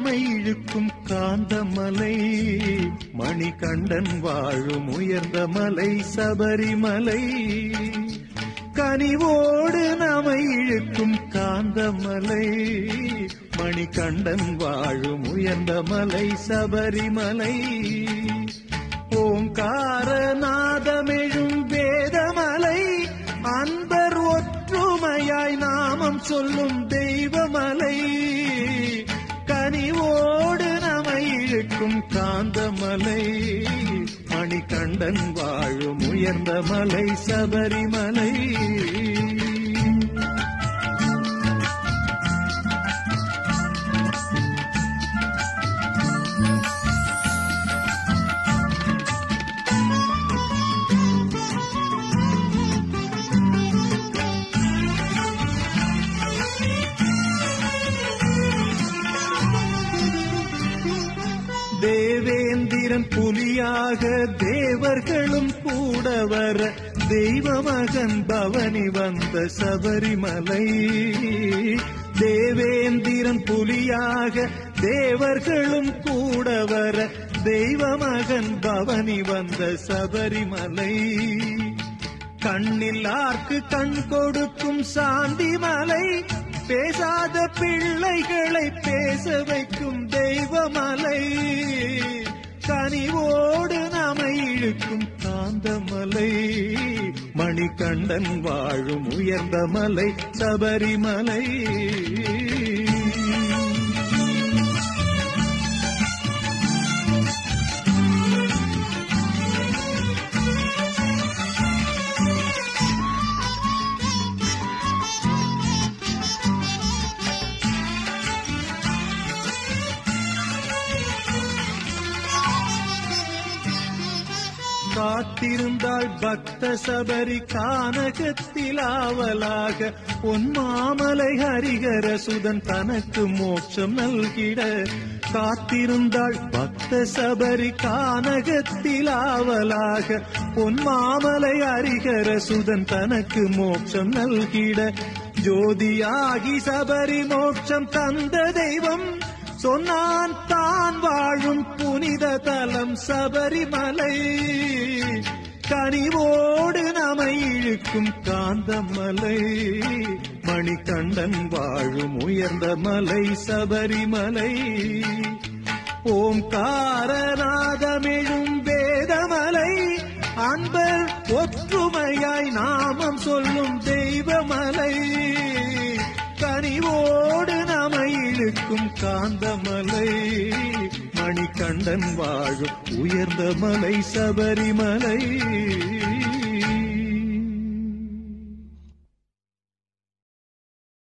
நம்மை இழுக்கும் காந்தமலை மணிகண்டன் வாழும் உயர்ந்த மலை சபரிமலை கனிவோடு நம்மை இழுக்கும் காந்தமலை மணிகண்டன் வாழும் உயர்ந்த மலை சபரிமலை ஓங்கார நாதமெழும் வேதமலை அன்பர் ஒற்றுமையாய் நாமம் சொல்லும் தெய்வமலை கனிவோடு நமை இழுக்கும் காந்தமலை மணிகண்டன் வாழும் உயர்ந்த மலை சபரிமலை தேவேந்திரன் புலியாக தேவர்களும் கூட வர தெய்வமகன் பவனி வந்த சபரிமலை தேவேந்திரன் புலியாக தேவர்களும் கூட வர தெய்வமகன் பவனி வந்த சபரிமலை கண்ணில்லார்க்கு கண் கொடுக்கும் சாந்தி மலை பேசாத பிள்ளைகளை பேச வைக்கும் தெய்வமலை கனிவோடு நாம இழுக்கும் காந்தமலை மணிகண்டன் வாழும் உயர்ந்த மலை சபரிமலை காத்திருந்தாள் பக்த சபரி கானகத்தில் ஆவலாக பொன்மாமலை ஹரிகர சுதன் தனக்கு மோட்சம் நல்கிட காத்திருந்தாள் பக்த சபரி கானகத்தில் ஆவலாக பொன்மாமலை ஹரிகர சுதன் தனக்கு மோட்சம் நல்கிட ஜோதியாகி சபரி மோட்சம் தந்த தெய்வம் சொன்னான் தான் வாழும் புனித தலம் சபரிமலை கனிவோடு நமை இழுக்கும் காந்தமலை மணிகண்டன் வாழும் உயர்ந்த மலை சபரிமலை ஓம்காரநாதமெழும் வேதமலை அன்பர் ஒற்றுமையாய் நாமம் சொல்லும் தெய்வமலை கனிவோடு நாம இழுக்கும் காந்தமலை மணிகண்டன் வாழும் உயர்ந்த மலை சபரிமலை